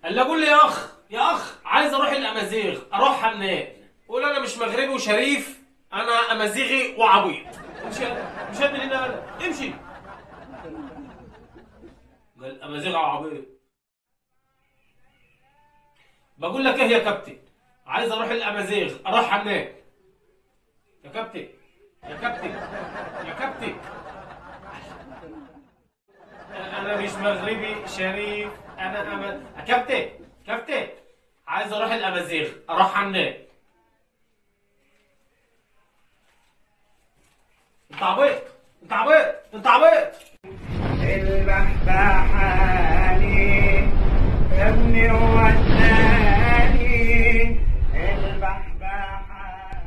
قال لي قول لي يا اخ يا اخ عايز اروح الامازيغ اروحها منين قول انا مش مغربي وشريف انا امازيغي وعبيط امشي يلا. مش من هنا يلا. امشي قال امازيغ وعبيط بقول لك ايه يا كابتن عايز اروح الامازيغ اروحها منين يا كابتن يا كابتن يا كابتن انا مش مغربي شريف انا أم... يا كابتن كابتن عايز اروح الامازيغ اروح منين انت عبيط انت عبيط انت عبيط البحبحاني ابني وداني البحبحاني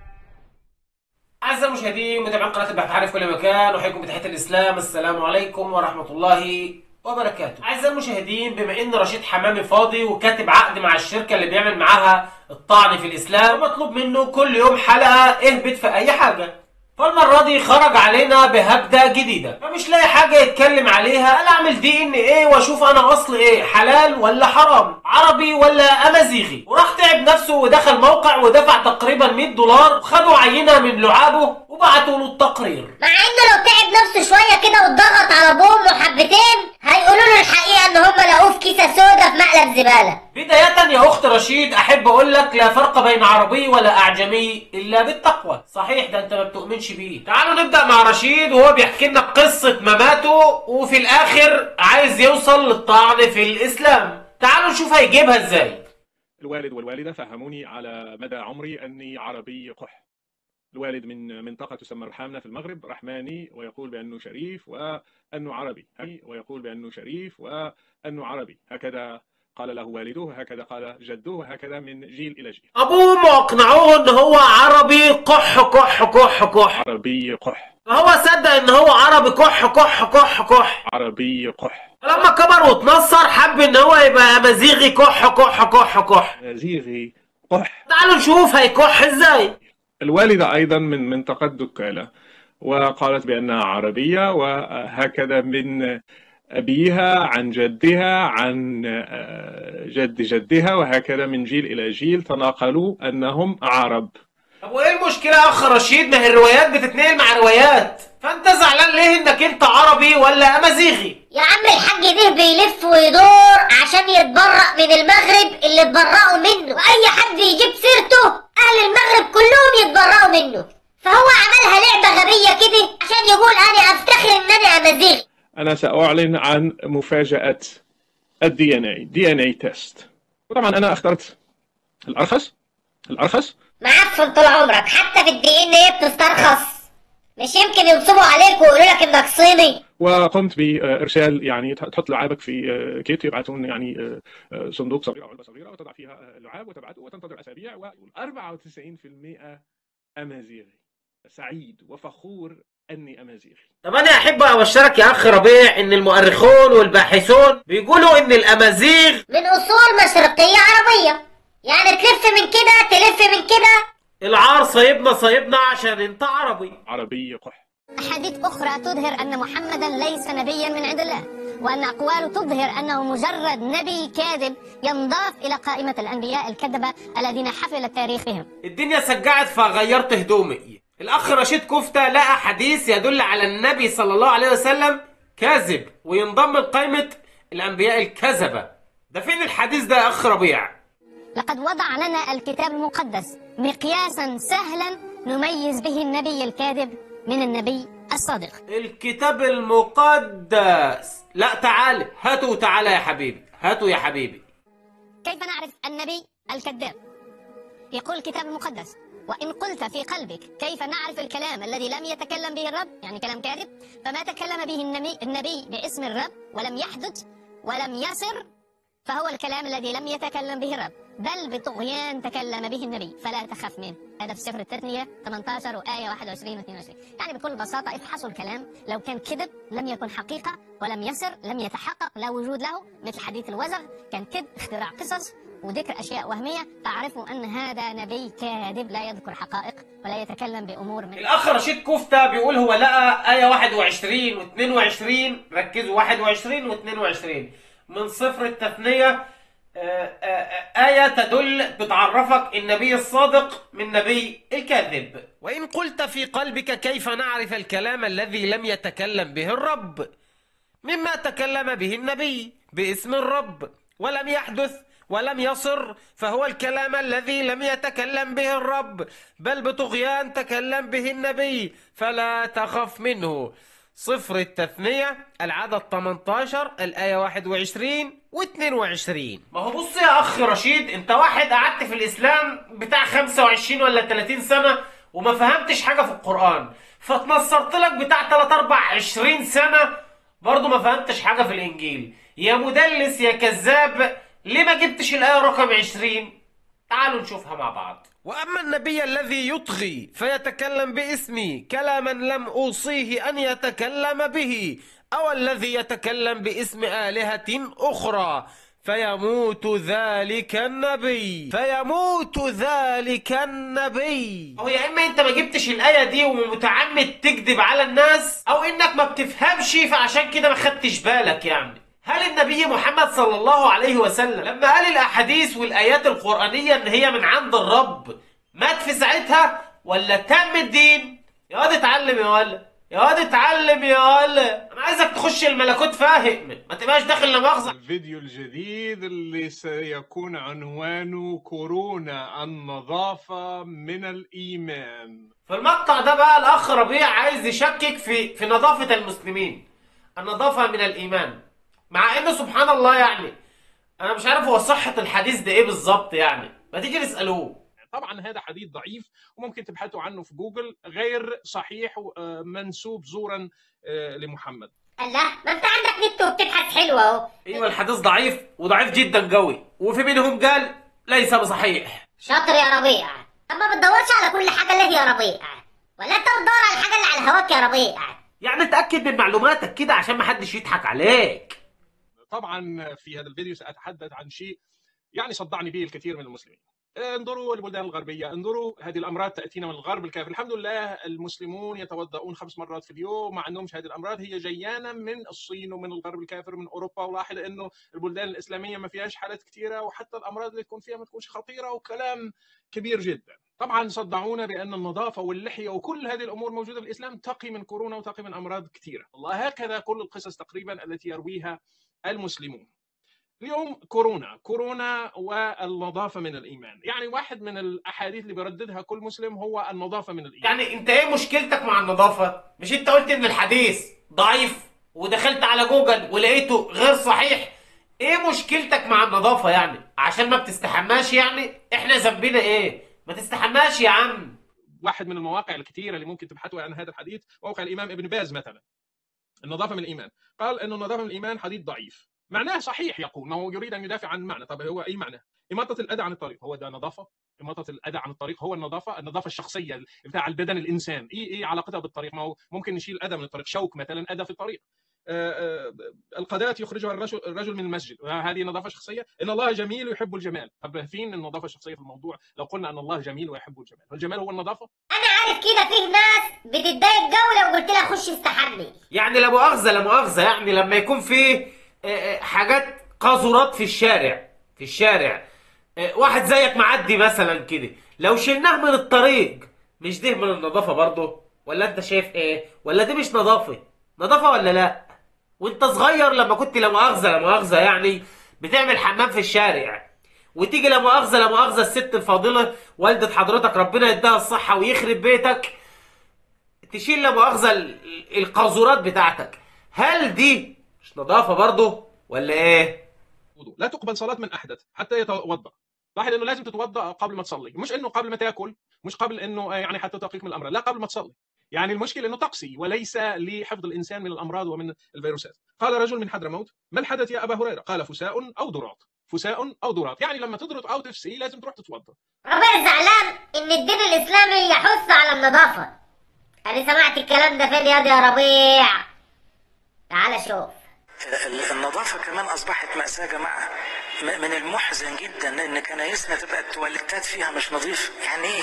أعزائي المشاهدين متابعين قناة البحث في كل مكان أحييكم بتحية الإسلام السلام عليكم ورحمة الله وبركاته أعزائي المشاهدين بما إن رشيد حمامي فاضي وكاتب عقد مع الشركة اللي بيعمل معاها الطعن في الإسلام مطلوب منه كل يوم حلقة اهبط في أي حاجة فالمرة دي خرج علينا بهبدة جديدة فمش لاقي حاجة يتكلم عليها قال اعمل دي ان ايه واشوف انا اصل ايه حلال ولا حرام عربي ولا امازيغي وراح تعب نفسه ودخل موقع ودفع تقريبا 100 دولار وخدوا عينة من لعابه وبعتوا له التقرير مع انه لو تعب نفسه شويه كده واتضغط على بومه حبتين هيقولوا له الحقيقه ان هم لقوه في كيسه سودا في مقلب زباله بداية يا أخت رشيد أحب أقول لك لا فرق بين عربي ولا أعجمي إلا بالتقوى صحيح ده أنت ما بتؤمنش بيه تعالوا نبدأ مع رشيد وهو بيحكي لنا قصة مماته وفي الآخر عايز يوصل للطعن في الإسلام تعالوا نشوف هيجيبها إزاي الوالد والوالدة فهموني على مدى عمري أني عربي قح الوالد من منطقة تسمى رحامنة في المغرب رحماني ويقول بأنه شريف وأنه عربي ويقول بأنه شريف وأنه عربي هكذا قال له والده هكذا قال جده وهكذا من جيل إلى جيل أبوه أقنعوه إن هو عربي قح قح قح قح عربي قح فهو صدق إن هو عربي قح قح قح قح عربي قح لما كبر واتنصر حب إن هو يبقى أمازيغي قح قح قح قح زيغي قح تعالوا نشوف هيكح إزاي الوالدة أيضا من منطقة دكالة وقالت بأنها عربية وهكذا من أبيها عن جدها عن جد جدها وهكذا من جيل إلى جيل تناقلوا أنهم عرب طب وايه المشكلة يا اخ رشيد ما هي الروايات بتتنقل مع روايات فانت زعلان ليه انك انت عربي ولا امازيغي يا عم الحاج ده بيلف ويدور عشان يتبرأ من المغرب اللي اتبرأوا منه واي حد يجيب سيرته اهل المغرب كلهم يتبرأوا منه فهو عملها لعبة غبية كده عشان يقول انا افتخر ان انا امازيغي أنا سأعلن عن مفاجأة الدي ان اي دي ان اي تيست وطبعا أنا اخترت الأرخص الأرخص معفن طول عمرك حتى في الدي ان ايه بتسترخص مش يمكن ينصبوا عليك ويقولوا لك انك صيني وقمت بارسال يعني تحط لعابك في كيت يبعثون يعني صندوق صغير او علبه صغيره وتضع فيها لعاب وتبعته وتنتظر اسابيع و94% امازيغي سعيد وفخور اني امازيغي طب انا احب ابشرك يا اخ ربيع ان المؤرخون والباحثون بيقولوا ان الامازيغ من اصول مشرقية عربية يعني تلف من كده تلف من كده العار صايبنا صايبنا عشان انت عربي عربي قح أحاديث أخرى تظهر أن محمدا ليس نبيا من عند الله وأن أقواله تظهر أنه مجرد نبي كاذب ينضاف إلى قائمة الأنبياء الكذبة الذين حفل التاريخ بهم الدنيا سجعت فغيرت هدومي الاخ رشيد كفتة لقى حديث يدل على النبي صلى الله عليه وسلم كاذب وينضم لقائمة الانبياء الكذبة ده فين الحديث ده يا اخ ربيع لقد وضع لنا الكتاب المقدس مقياسا سهلا نميز به النبي الكاذب من النبي الصادق الكتاب المقدس لا تعال هاتوا تعالى يا حبيبي هاتوا يا حبيبي كيف نعرف النبي الكذاب يقول الكتاب المقدس وإن قلت في قلبك كيف نعرف الكلام الذي لم يتكلم به الرب يعني كلام كاذب فما تكلم به النبي, النبي باسم الرب ولم يحدث ولم يصر فهو الكلام الذي لم يتكلم به الرب بل بطغيان تكلم به النبي فلا تخف منه هذا في سفر التثنية 18 وآية 21 و 22 يعني بكل بساطة افحصوا الكلام لو كان كذب لم يكن حقيقة ولم يصر لم يتحقق لا وجود له مثل حديث الوزغ كان كذب اختراع قصص وذكر أشياء وهمية فاعرفوا أن هذا نبي كاذب لا يذكر حقائق ولا يتكلم بأمور من الاخ رشيد كفتة بيقول هو لقى آية 21 و22 ركزوا 21 و22 من صفر التثنية آه، آه، آية تدل بتعرفك النبي الصادق من نبي الكاذب وإن قلت في قلبك كيف نعرف الكلام الذي لم يتكلم به الرب مما تكلم به النبي باسم الرب ولم يحدث ولم يصر فهو الكلام الذي لم يتكلم به الرب بل بطغيان تكلم به النبي فلا تخف منه صفر التثنية العدد 18 الآية 21 و 22 ما هو بص يا أخ رشيد أنت واحد قعدت في الإسلام بتاع 25 ولا 30 سنة وما فهمتش حاجة في القرآن فتنصرت لك بتاع 3 4 20 سنة برضه ما فهمتش حاجة في الإنجيل يا مدلس يا كذاب ليه ما جبتش الآية رقم 20 تعالوا نشوفها مع بعض وأما النبي الذي يطغي فيتكلم باسمي كلاما لم أوصيه أن يتكلم به أو الذي يتكلم باسم آلهة أخرى فيموت ذلك النبي فيموت ذلك النبي هو يا إما أنت ما جبتش الآية دي ومتعمد تكذب على الناس أو إنك ما بتفهمش فعشان كده ما خدتش بالك يعني هل النبي محمد صلى الله عليه وسلم لما قال الأحاديث والآيات القرآنية إن هي من عند الرب مات في ساعتها ولا تم الدين يا واد اتعلم يا ولا يا واد اتعلم يا ولا أنا عايزك تخش الملكوت فاهم ما تبقاش داخل لا مؤاخذة الفيديو الجديد اللي سيكون عنوانه كورونا النظافة من الإيمان في المقطع ده بقى الأخ ربيع عايز يشكك في في نظافة المسلمين النظافة من الإيمان مع إنه سبحان الله يعني أنا مش عارف هو صحة الحديث ده إيه بالظبط يعني ما تيجي نسألوه طبعا هذا حديث ضعيف وممكن تبحثوا عنه في جوجل غير صحيح منسوب زورا لمحمد الله ما انت عندك نت وبتبحث حلو اهو ايوه الحديث ضعيف وضعيف جدا قوي وفي منهم قال ليس بصحيح شاطر يا ربيع اما بتدورش على كل حاجه اللي هي ربيع ولا انت بتدور على الحاجه اللي على هواك يا ربيع يعني اتاكد من معلوماتك كده عشان ما حدش يضحك عليك طبعا في هذا الفيديو سأتحدث عن شيء يعني صدعني به الكثير من المسلمين انظروا البلدان الغربية انظروا هذه الأمراض تأتينا من الغرب الكافر الحمد لله المسلمون يتوضؤون خمس مرات في اليوم ما عندهمش هذه الأمراض هي جيانا من الصين ومن الغرب الكافر من أوروبا ولاحظ أنه البلدان الإسلامية ما فيهاش حالات كثيرة وحتى الأمراض اللي تكون فيها ما تكونش خطيرة وكلام كبير جدا طبعا صدعونا بأن النظافة واللحية وكل هذه الأمور موجودة في الإسلام تقي من كورونا وتقي من أمراض كثيرة الله هكذا كل القصص تقريبا التي يرويها المسلمون اليوم كورونا كورونا والنظافة من الإيمان يعني واحد من الأحاديث اللي بيرددها كل مسلم هو النظافة من الإيمان يعني انت ايه مشكلتك مع النظافة مش انت قلت ان الحديث ضعيف ودخلت على جوجل ولقيته غير صحيح ايه مشكلتك مع النظافة يعني عشان ما بتستحماش يعني احنا ذنبنا ايه ما تستحماش يا عم واحد من المواقع الكثيرة اللي ممكن تبحثوا عن هذا الحديث موقع الإمام ابن باز مثلا النظافة من الإيمان قال أن النظافة من الإيمان حديث ضعيف معناه صحيح يقول ما هو يريد ان يدافع عن معنى طب هو اي معنى اماطه الاذى عن الطريق هو ده نظافه اماطه الاذى عن الطريق هو النظافه النظافه الشخصيه بتاع البدن الانسان ايه ايه علاقتها بالطريق ما هو ممكن نشيل اذى من الطريق شوك مثلا اذى في الطريق القذاة يخرجها الرجل, الرجل من المسجد هذه نظافة شخصية إن الله جميل ويحب الجمال طب فين النظافة الشخصية في الموضوع لو قلنا أن الله جميل ويحب الجمال والجمال هو النظافة انا عارف كده فيه ناس بتتضايق جو لو قلت لها خش استحمي يعني لا مؤاخذة لا مؤاخذة يعني لما يكون في حاجات قاذورات في الشارع في الشارع واحد زيك معدي مثلا كده لو شلناه من الطريق مش ده من النظافة برضه ولا انت شايف ايه ولا دي مش نظافة نظافة ولا لا وانت صغير لما كنت لا مؤاخذة لا مؤاخذة يعني بتعمل حمام في الشارع وتيجي لا مؤاخذة لا مؤاخذة الست الفاضلة والدة حضرتك ربنا يديها الصحة ويخرب بيتك تشيل لا مؤاخذة القاذورات بتاعتك هل دي مش نظافة برضه ولا ايه؟ وضوء لا تقبل صلاة من أحدث حتى يتوضأ لاحظ انه لازم تتوضا قبل ما تصلي مش انه قبل ما تاكل مش قبل انه يعني حتى تقيك من الامراض لا قبل ما تصلي يعني المشكله انه تقسي وليس لحفظ الانسان من الامراض ومن الفيروسات قال رجل من حضرموت ما الحدث يا ابا هريره قال فساء او ضراط فساء او ضراط يعني لما تضرط او تفسي لازم تروح تتوضا ربيع زعلان ان الدين الاسلامي يحث على النظافه انا سمعت الكلام ده فين يا يا ربيع تعال شوف النظافة كمان أصبحت مأساة يا جماعة من المحزن جدا إن كنايسنا تبقى التواليتات فيها مش نظيف يعني إيه؟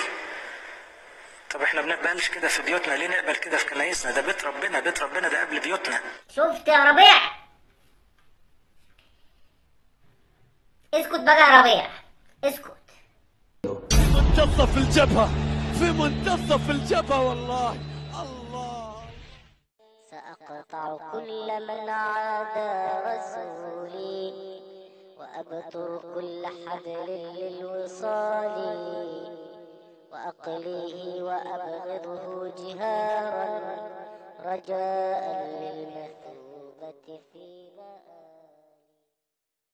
طب إحنا ما بنقبلش كده في بيوتنا ليه نقبل كده في كنايسنا ده بيت ربنا بيت ربنا ده قبل بيوتنا شفت يا ربيع اسكت بقى يا ربيع اسكت منتصف الجبهة في منتصف الجبهة والله الله سأقطع كل من عادى رسولي وأبتر كل حبل للوصال وأقليه وأبغضه جهارا رجاء للمثل